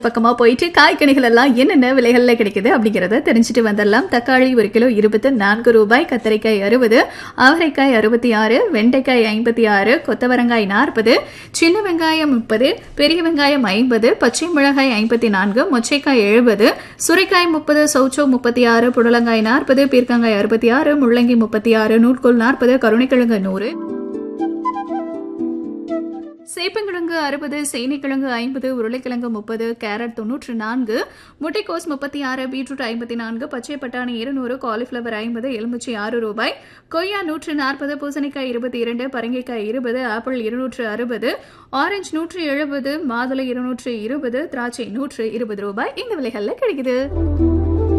பக்கமா போயிட்டு காய்கனிகள் எல்லாம் என்னென்ன விலைகள்ல கிடைக்குது அப்படிங்கறத தெரிஞ்சுட்டு வந்துடலாம் தக்காளி ஒரு கிலோ இருபத்து நான்கு ரூபாய் கத்தரிக்காய் அறுபது அவரைக்காய் அறுபத்தி ஆறு வெண்டைக்காய் ஐம்பத்தி ஆறு கொத்தவரங்காய் நாற்பது சின்ன வெங்காயம் முப்பது பெரிய வெங்காயம் ஐம்பது பச்சை மிளகாய் ஐம்பத்தி நான்கு மொச்சைக்காய் எழுபது சுரைக்காய் முப்பது சௌச்சோ முப்பத்தி ஆறு புடலங்காய் நாற்பது பீர்க்கங்காய் அறுபத்தி ஆறு முள்ளங்கி முப்பத்தி ஆறு நூற்கோல் நாற்பது கருணைக்கிழங்கு நூறு சேப்பங்கிழங்கு அறுபது சேனைக்கிழங்கு ஐம்பது உருளைக்கிழங்கு முப்பது கேரட் தொன்னூற்று நான்கு முட்டைக்கோஸ் முப்பத்தி ஆறு பீட்ரூட் ஐம்பத்தி நான்கு பச்சை பட்டாணி இருநூறு காலிஃப்ளவர் ஐம்பது எலுமிச்சை ஆறு ரூபாய் கொய்யா நூற்று நாற்பது பூசணிக்காய் இருபத்தி இரண்டு பரங்கிக்காய் இருபது ஆப்பிள் இருநூற்று அறுபது ஆரஞ்சு நூற்று எழுபது மாதுளை இருநூற்று இருபது திராட்சை நூற்று இருபது ரூபாய் இந்த விலைகள்ல கிடைக்குது